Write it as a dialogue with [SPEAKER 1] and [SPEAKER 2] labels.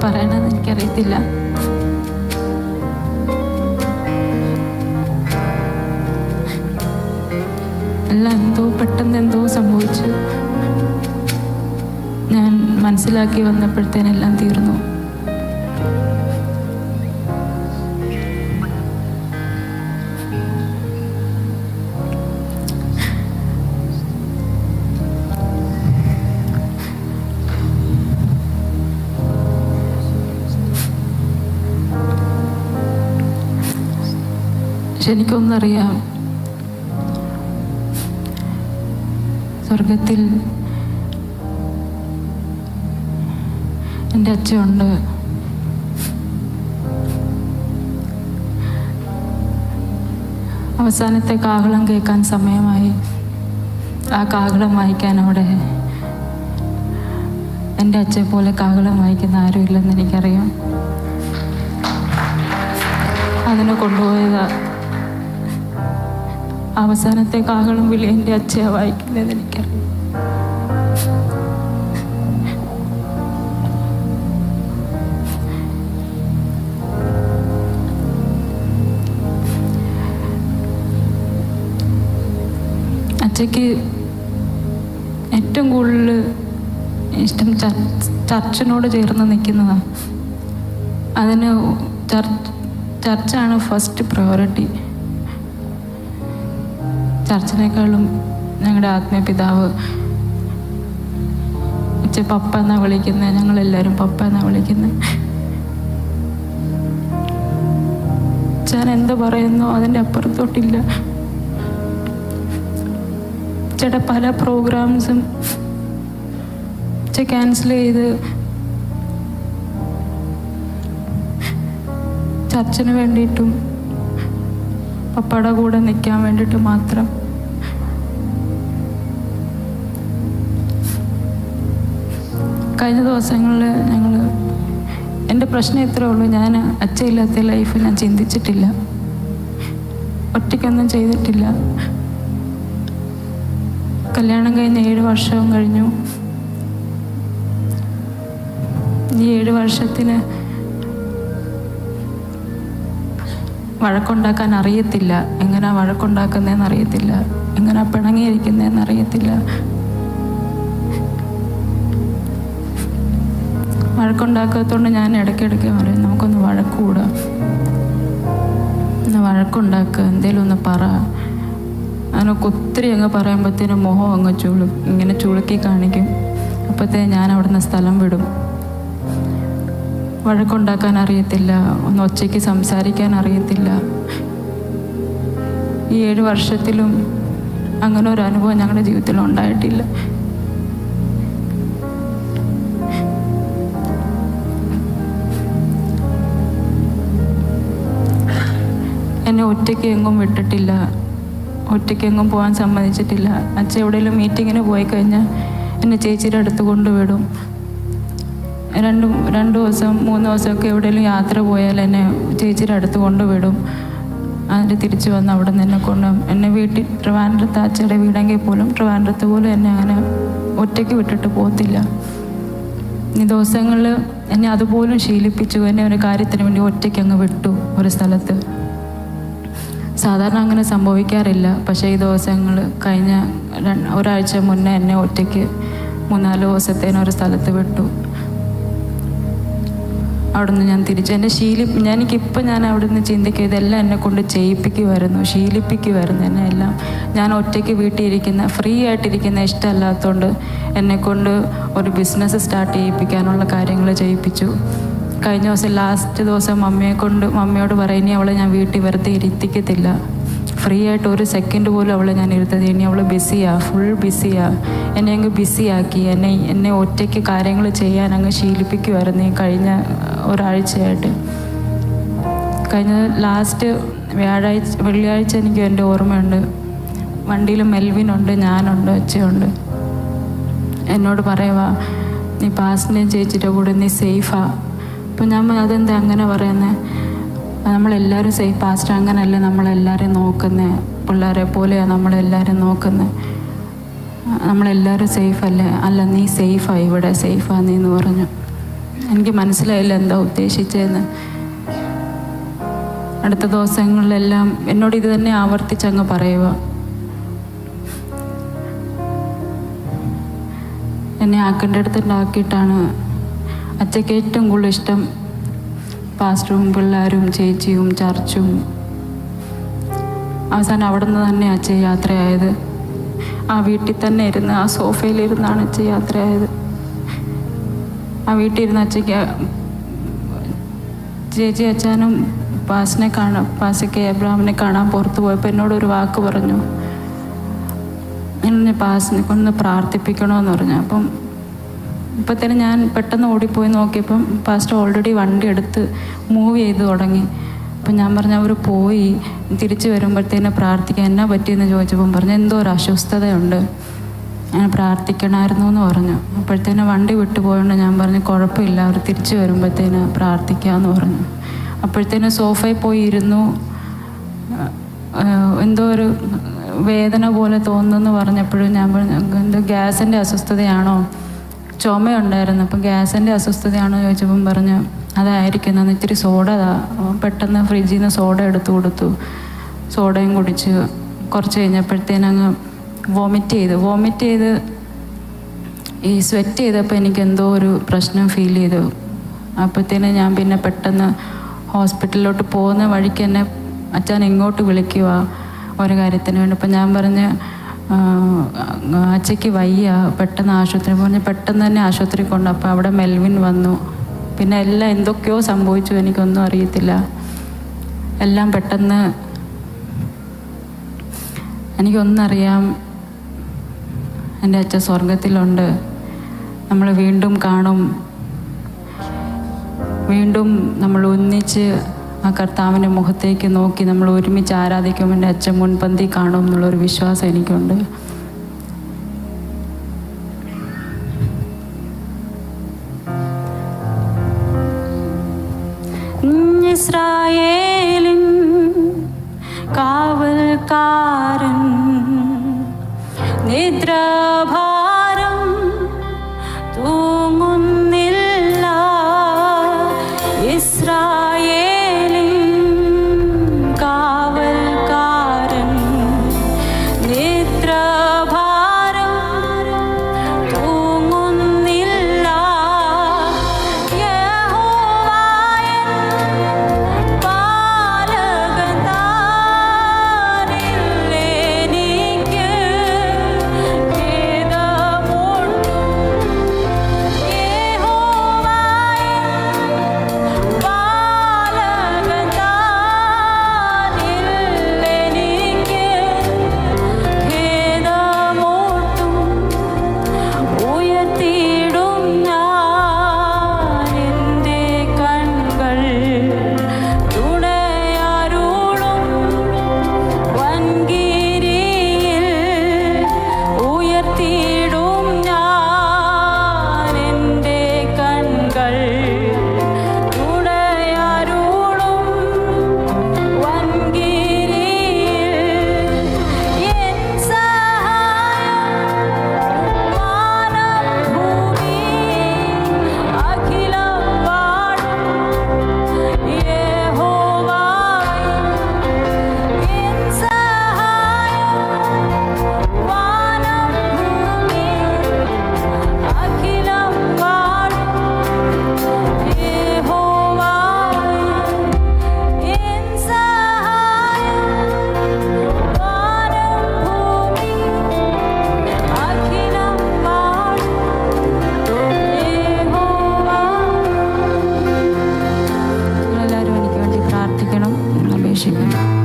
[SPEAKER 1] പറയണമെന്ന് എനിക്കറിയത്തില്ല എല്ലാം എന്തോ പെട്ടെന്ന് എന്തോ സംഭവിച്ചു ഞാൻ മനസ്സിലാക്കി വന്നപ്പോഴത്തേനെല്ലാം തീർന്നു പക്ഷെ എനിക്കൊന്നറിയാം സ്വർഗത്തിൽ എൻ്റെ അച്ഛനുണ്ട് അവസാനത്തെ കാഹളം കേൾക്കാൻ സമയമായി ആ കാഹളം വായിക്കാൻ അവിടെ എൻ്റെ അച്ഛനെ പോലെ കാഹളം വായിക്കുന്ന ആരുമില്ലെന്ന് എനിക്കറിയാം അതിനെ കൊണ്ടുപോയതാ അവസാനത്തെ കാഹളം വിളി എൻ്റെ അച്ഛയാ വായിക്കുന്നത് എനിക്കറിയാം അച്ഛയ്ക്ക് ഏറ്റവും കൂടുതൽ ഇഷ്ടം ചർച്ച് ചർച്ചിനോട് ചേർന്ന് നിൽക്കുന്നതാണ് അതിന് ചർച്ച് ചർച്ചാണ് ഫസ്റ്റ് പ്രയോറിറ്റി ചർച്ചിനേക്കാളും ഞങ്ങളുടെ ആത്മീയ പിതാവ് ഉച്ച പപ്പ എന്നാ വിളിക്കുന്നത് ഞങ്ങളെല്ലാവരും പപ്പ എന്നാ വിളിക്കുന്നത് ഞാൻ എന്ത് പറയുന്നു അതിൻ്റെ അപ്പുറത്തോട്ടില്ല ചേട്ടാ പല പ്രോഗ്രാംസും ക്യാൻസൽ ചെയ്ത് ചർച്ചിന് വേണ്ടിയിട്ടും പപ്പയുടെ കൂടെ നിൽക്കാൻ വേണ്ടിയിട്ട് മാത്രം കഴിഞ്ഞ ദിവസങ്ങളിൽ ഞങ്ങൾ എൻ്റെ പ്രശ്നം ഇത്രേ ഉള്ളൂ ഞാൻ അച്ഛയില്ലാത്ത ലൈഫ് ഞാൻ ചിന്തിച്ചിട്ടില്ല ഒറ്റയ്ക്കൊന്നും ചെയ്തിട്ടില്ല കല്യാണം കഴിഞ്ഞ് ഏഴ് വർഷവും കഴിഞ്ഞു ഈ ഏഴ് വർഷത്തിന് വഴക്കുണ്ടാക്കാൻ അറിയത്തില്ല എങ്ങനെ വഴക്കുണ്ടാക്കുന്നതെന്ന് അറിയത്തില്ല എങ്ങനെ പിണങ്ങിയിരിക്കുന്നതെന്ന് അറിയത്തില്ല വഴക്കുണ്ടാക്കാത്തതുകൊണ്ട് ഞാൻ ഇടയ്ക്കിടയ്ക്ക് പറയും നമുക്കൊന്ന് വഴക്കൂടാം ഒന്ന് വഴക്കുണ്ടാക്കുക എന്തേലും ഒന്ന് പറ അതിനൊക്കെ ഒത്തിരി അങ്ങ് പറയുമ്പോഴത്തേനും മുഖം അങ്ങ് ചുളു ഇങ്ങനെ ചുളുക്കി കാണിക്കും അപ്പോഴത്തേനും ഞാൻ അവിടുന്ന് സ്ഥലം വിടും വഴക്കുണ്ടാക്കാൻ അറിയത്തില്ല ഒന്ന് ഒച്ചയ്ക്ക് സംസാരിക്കാൻ അറിയത്തില്ല ഈ ഏഴ് വർഷത്തിലും അങ്ങനെ ഒരു അനുഭവം ഞങ്ങളുടെ ജീവിതത്തിൽ ഉണ്ടായിട്ടില്ല എന്നെ ഒറ്റയ്ക്ക് എങ്ങും വിട്ടിട്ടില്ല ഒറ്റയ്ക്ക് എങ്ങും പോകാൻ സമ്മതിച്ചിട്ടില്ല അച്ഛൻ എവിടെയെങ്കിലും മീറ്റിങ്ങിന് പോയി കഴിഞ്ഞാൽ എന്നെ ചേച്ചിയുടെ അടുത്ത് കൊണ്ടുവിടും രണ്ട് രണ്ട് ദിവസം മൂന്ന് ദിവസമൊക്കെ എവിടെയെങ്കിലും യാത്ര പോയാൽ എന്നെ ചേച്ചിയുടെ അടുത്ത് കൊണ്ടുവിടും അതിൻ്റെ തിരിച്ച് വന്ന് അവിടെ നിന്ന് എന്നെ കൊണ്ട് എന്നെ വീട്ടിൽ ട്രിവാൻഡ്രത്ത് അച്ഛയുടെ വീടെങ്കിൽ പോലും ട്രിവാൻഡ്രത്ത് പോലും എന്നെ അങ്ങനെ ഒറ്റയ്ക്ക് വിട്ടിട്ട് പോകത്തില്ല ഈ ദിവസങ്ങളിൽ എന്നെ അതുപോലും ശീലിപ്പിച്ചു എന്നെ ഒരു കാര്യത്തിന് വേണ്ടി ഒറ്റയ്ക്ക് അങ്ങ് വിട്ടു ഒരു സ്ഥലത്ത് സാധാരണ അങ്ങനെ സംഭവിക്കാറില്ല പക്ഷേ ഈ ദിവസങ്ങൾ കഴിഞ്ഞ രണ്ട് ഒരാഴ്ച മുന്നേ എന്നെ ഒറ്റയ്ക്ക് മൂന്നാല് ദിവസത്തേന് ഒരു സ്ഥലത്ത് വിട്ടു അവിടുന്ന് ഞാൻ തിരിച്ച് എന്നെ ശീലി ഞാൻ എനിക്കിപ്പോൾ ഞാൻ അവിടുന്ന് ചിന്തിക്കുക ഇതെല്ലാം എന്നെ കൊണ്ട് ചെയ്യിപ്പിക്കുമായിരുന്നു ശീലിപ്പിക്കുമായിരുന്നു എന്നെ എല്ലാം ഞാൻ ഒറ്റയ്ക്ക് വീട്ടിൽ ഇരിക്കുന്ന ഫ്രീ ആയിട്ടിരിക്കുന്ന ഇഷ്ടമല്ലാത്തതുകൊണ്ട് എന്നെ കൊണ്ട് ഒരു ബിസിനസ് സ്റ്റാർട്ട് ചെയ്യിപ്പിക്കാനുള്ള കാര്യങ്ങൾ ചെയ്യിപ്പിച്ചു കഴിഞ്ഞ ദിവസം ലാസ്റ്റ് ദിവസം മമ്മിയെ കൊണ്ട് മമ്മിയോട് പറയും ഇനി അവളെ ഞാൻ വീട്ടിൽ വെറുതെ ഇരുത്തിക്കത്തില്ല ഫ്രീ ആയിട്ട് ഒരു സെക്കൻഡ് പോലും അവളെ ഞാൻ ഇരുത്തത് ഇനി അവൾ ബിസിയാ ഫുൾ ബിസിയാ എന്നെ അങ്ങ് ബിസിയാക്കി എന്നെ എന്നെ ഒറ്റയ്ക്ക് കാര്യങ്ങൾ ചെയ്യാൻ അങ്ങ് ശീലിപ്പിക്കുമായിരുന്നു ഈ കഴിഞ്ഞ ഒരാഴ്ചയായിട്ട് കഴിഞ്ഞ ലാസ്റ്റ് വ്യാഴാഴ്ച വെള്ളിയാഴ്ച എനിക്ക് എൻ്റെ ഓർമ്മയുണ്ട് വണ്ടിയിൽ മെൽവിനുണ്ട് ഞാനുണ്ട് അച്ഛയുണ്ട് എന്നോട് പറയുവാ നീ പാസ്റ്റിൻ്റെയും ചേച്ചിയുടെ കൂടെ നീ സേഫാ അപ്പം ഞാൻ പറഞ്ഞു, അതെന്താ അങ്ങനെ പറയുന്നത് നമ്മളെല്ലാവരും സേഫ് പാസ്റ്റ് അങ്ങനല്ലേ നമ്മളെല്ലാവരെയും നോക്കുന്നത് പിള്ളേരെ പോലെയാണ് നമ്മളെല്ലാവരും നോക്കുന്നത് നമ്മളെല്ലാവരും സേഫ് അല്ലേ അല്ല നീ സേഫാ ഇവിടെ സേഫാ നീ എന്ന് പറഞ്ഞു എനിക്ക് മനസ്സിലായില്ല എന്താ ഉദ്ദേശിച്ചതെന്ന് അടുത്ത ദിവസങ്ങളിലെല്ലാം എന്നോട് ഇത് തന്നെ ആവർത്തിച്ചങ്ങ് പറയുക എന്നെ ആക്കേണ്ട അടുത്തുണ്ടാക്കിയിട്ടാണ് അച്ഛക്ക് ഏറ്റവും കൂടുതൽ ഇഷ്ടം പാസ്റ്ററും പിള്ളേരും ചേച്ചിയും ചർച്ചും അവസാനം അവിടെ നിന്ന് തന്നെ അച്ഛ യാത്രയായത് ആ വീട്ടിൽ തന്നെ ഇരുന്ന് ആ സോഫയിലിരുന്നാണ് അച്ഛ യാത്രയായത് ആ വീട്ടിൽ ഇരുന്ന് അച്ഛയ്ക്ക് ചേച്ചി അച്ഛനും പാസിനെ കാണാൻ പാസയ്ക്ക് എബ്രാമിനെ കാണാൻ പുറത്ത് പോയപ്പോൾ എന്നോടൊരു വാക്ക് പറഞ്ഞു എന്നെ പാസിനെ കൊണ്ട് പ്രാർത്ഥിപ്പിക്കണമെന്ന് പറഞ്ഞു അപ്പം ഇപ്പത്തേനും ഞാൻ പെട്ടെന്ന് ഓടിപ്പോയി നോക്കിയപ്പം പാസ്റ്റർ ഓൾറെഡി വണ്ടി എടുത്ത് മൂവ് ചെയ്ത് തുടങ്ങി അപ്പം ഞാൻ പറഞ്ഞു അവർ പോയി തിരിച്ച് വരുമ്പോഴത്തേനും പ്രാർത്ഥിക്കാൻ എന്നാ പറ്റിയെന്ന് ചോദിച്ചപ്പം പറഞ്ഞു എന്തോ ഒരു അസ്വസ്ഥതയുണ്ട് ഞാൻ പ്രാർത്ഥിക്കണമായിരുന്നു എന്ന് പറഞ്ഞു അപ്പോഴത്തേനും വണ്ടി വിട്ടു പോയോണ്ട് ഞാൻ പറഞ്ഞു കുഴപ്പമില്ല അവർ തിരിച്ച് വരുമ്പോഴത്തേന് പ്രാർത്ഥിക്കാമെന്ന് പറഞ്ഞു അപ്പോഴത്തേനും സോഫയിൽ പോയി ഇരുന്നു ആഹ് എന്തോ ഒരു വേദന പോലെ തോന്നുന്നു പറഞ്ഞപ്പോഴും ഞാൻ പറഞ്ഞു എന്തോ ഗ്യാസിൻ്റെ അസ്വസ്ഥതയാണോ ചുമയുണ്ടായിരുന്നു അപ്പം ഗ്യാസിൻ്റെ അസ്വസ്ഥതയാണോ ചോദിച്ചപ്പം പറഞ്ഞു അതായിരിക്കും എന്ന് ഇത്തിരി സോഡ താ പെട്ടെന്ന് ഫ്രിഡ്ജിൽ നിന്ന് സോഡ എടുത്തു കൊടുത്തു സോഡയും കുടിച്ച് കുറച്ച് കഴിഞ്ഞപ്പോഴത്തേനങ്ങ് വോമിറ്റ് ചെയ്തു വോമിറ്റ് ചെയ്ത് ഈ സ്വെറ്റ് ചെയ്തപ്പോൾ എനിക്ക് എന്തോ ഒരു പ്രശ്നം ഫീൽ ചെയ്തു അപ്പോഴത്തേന് ഞാൻ പിന്നെ പെട്ടെന്ന് ഹോസ്പിറ്റലിലോട്ട് പോകുന്ന വഴിക്ക് തന്നെ അച്ഛൻ ഇങ്ങോട്ട് വിളിക്കുക ഒരു കാര്യത്തിന് വേണ്ടി അപ്പം ഞാൻ പറഞ്ഞ് ആ, അച്ഛയ്ക്ക് വയ്യ പെട്ടെന്ന് ആശുപത്രി പറഞ്ഞ് പെട്ടെന്ന് തന്നെ ആശുപത്രി കൊണ്ട് അപ്പോൾ അവിടെ മെൽവിൻ വന്നു പിന്നെ എല്ലാം എന്തൊക്കെയോ സംഭവിച്ചു എനിക്കൊന്നും അറിയത്തില്ല എല്ലാം പെട്ടെന്ന് എനിക്കൊന്നറിയാം എൻ്റെ അച്ഛൻ സ്വർഗത്തിലുണ്ട് നമ്മൾ വീണ്ടും കാണും വീണ്ടും നമ്മൾ ഒന്നിച്ച് ആ കർത്താവിൻ്റെ മുഖത്തേക്ക് നോക്കി നമ്മൾ ഒരുമിച്ച് ആരാധിക്കും എൻ്റെ അച്ഛൻ മുൻപന്തി കാണും എന്നുള്ളൊരു വിശ്വാസം എനിക്കുണ്ട് ഇസ്രായേലിൻ കാവൽക്കാരൻ നിദ്രാഭാരം തൂങ്ങുന്നില്ല ഇസ്രായേലിൻ കാവൽക്കാരൻ നിദ്രാഭാരം തൂങ്ങുന്നില്ല യഹോവായൻ പാലകൻ താനില്ലെനിക്ക് ഖേദമുണ്ടു. യഹോവായൻ പാലകൻ താനില്ലെനിക്ക് ഖേദമുണ്ടും. ഉയർത്തിയിടും ഞാൻ എൻ്റെ കൺകൾ തുണയാരുളും വൻകിരിയിൽ ഉയർത്തിയിടും ഞാൻ എൻ്റെ കൺകൾ തുണയാരുളും വൻകിരിയിൽ എൻ സഹായം വാനഭൂമി അഖിലം വാഴും യഹോവായേ എൻ സഹായം വാനഭൂമി അഖിലം വാഴും യഹോവായേ എൻ സഹായം വാനഭൂമി അഖിലം വാഴും യഹോവായേ നിങ്ങളെല്ലാവരും എനിക്ക് വേണ്ടി പ്രാർത്ഥിക്കണം എന്ന് അപേക്ഷിക്കണം